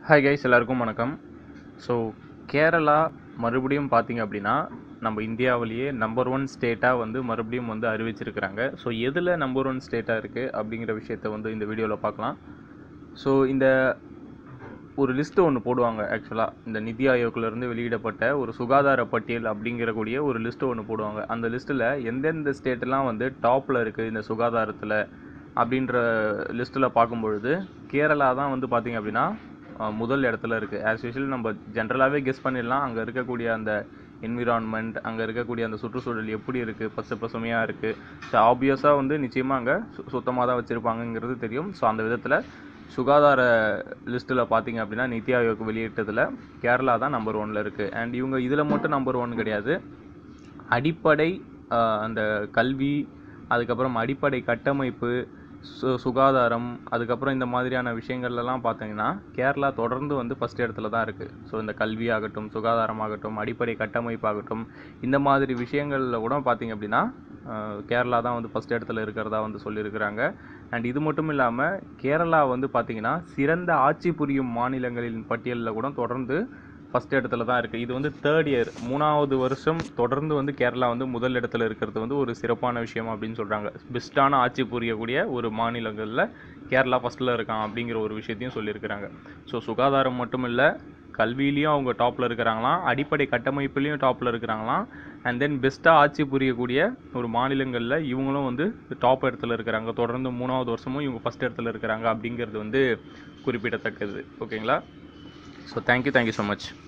hi guys எல்லாருக்கும் வணக்கம் so Kerala மறுபடியும் பார்த்தீங்க அப்படின்னா நம்ம இந்தியாவிலேயே நம்பர் ஒன் ஸ்டேட்டாக வந்து மறுபடியும் வந்து அறிவிச்சிருக்கிறாங்க ஸோ எதில் நம்பர் ஒன் ஸ்டேட்டாக இருக்குது அப்படிங்கிற விஷயத்த வந்து இந்த வீடியோவில் பார்க்கலாம் ஸோ இந்த ஒரு லிஸ்ட்டு ஒன்று போடுவாங்க ஆக்சுவலாக இந்த நிதி ஆயோக்லேருந்து வெளியிடப்பட்ட ஒரு சுகாதார பட்டியல் அப்படிங்கிற கூடிய ஒரு லிஸ்ட்டு ஒன்று போடுவாங்க அந்த லிஸ்ட்டில் எந்தெந்த ஸ்டேட்டெல்லாம் வந்து டாப்பில் இருக்குது இந்த சுகாதாரத்தில் அப்படின்ற லிஸ்ட்டில் பார்க்கும்பொழுது கேரளா தான் வந்து பார்த்திங்க அப்படின்னா அஹ், முதல் இடத்துல இருக்குது ஆஸ் யூஷுவல் நம்ம ஜென்ரலாகவே கெஸ் பண்ணிடலாம் அங்கே இருக்கக்கூடிய அந்த என்விரான்மெண்ட் அங்கே இருக்கக்கூடிய அந்த சுற்றுச்சூழல் எப்படி இருக்குது பச்சை பசுமையாக இருக்குது ஸோ ஆப்வியஸாக வந்து நிச்சயமாக அங்கே சு சுத்தமாக தான் வச்சுருப்பாங்கங்கிறது தெரியும் ஸோ அந்த விதத்தில் சுகாதார லிஸ்ட்டில் பார்த்தீங்க அப்படின்னா நித்தி ஆயோக் வெளியிட்டதில் கேரளா தான் நம்பர் ஒன்ல இருக்குது அண்ட் இவங்க இதில் மட்டும் நம்பர் ஒன் கிடையாது அடிப்படை ஆஹ், அந்த கல்வி அதுக்கப்புறம் அடிப்படை கட்டமைப்பு சு சுகாதாரம் அதுக்கப்புறம் இந்த மாதிரியான விஷயங்கள்லாம் பார்த்தீங்கன்னா கேரளா தொடர்ந்து வந்து ஃபஸ்ட் இடத்துல தான் இருக்குது ஸோ இந்த கல்வி ஆகட்டும் சுகாதாரமாகட்டும் அடிப்படை கட்டமைப்பாகட்டும் இந்த மாதிரி விஷயங்களில் கூட பார்த்தீங்க அப்படின்னா ஆஹ், கேரளா தான் வந்து ஃபஸ்ட் இடத்துல இருக்கிறதா வந்து சொல்லியிருக்கிறாங்க அண்ட் இது மட்டும் இல்லாமல் கேரளா வந்து பார்த்தீங்கன்னா சிறந்த ஆட்சி புரியும் மாநிலங்களின் பட்டியலில் கூட தொடர்ந்து ஃபஸ்ட் இடத்துல தான் இருக்குது இது வந்து தேர்ட் இயர் மூணாவது வருஷம் தொடர்ந்து வந்து கேரளா வந்து முதல் இடத்துல இருக்கிறது வந்து ஒரு சிறப்பான விஷயம் அப்படின்னு சொல்கிறாங்க பெஸ்ட்டான ஆட்சி புரியக்கூடிய ஒரு மாநிலங்களில் கேரளா ஃபஸ்ட்டில் இருக்கான் அப்படிங்கிற ஒரு விஷயத்தையும் சொல்லியிருக்கிறாங்க ஸோ சுகாதாரம் மட்டும் இல்லை கல்வியிலையும் அவங்க டாப்பில் இருக்கிறாங்களாம் அடிப்படை கட்டமைப்புலேயும் டாப்பில் இருக்கிறாங்களாம் அண்ட் தென் பெஸ்ட்டாக ஆட்சி புரியக்கூடிய ஒரு மாநிலங்களில் இவங்களும் வந்து டாப் இடத்துல இருக்கிறாங்க தொடர்ந்து மூணாவது வருஷமும் இவங்க ஃபஸ்ட் இடத்துல இருக்கிறாங்க அப்படிங்கிறது வந்து குறிப்பிடத்தக்கது ஓகேங்களா so thank you thank you so much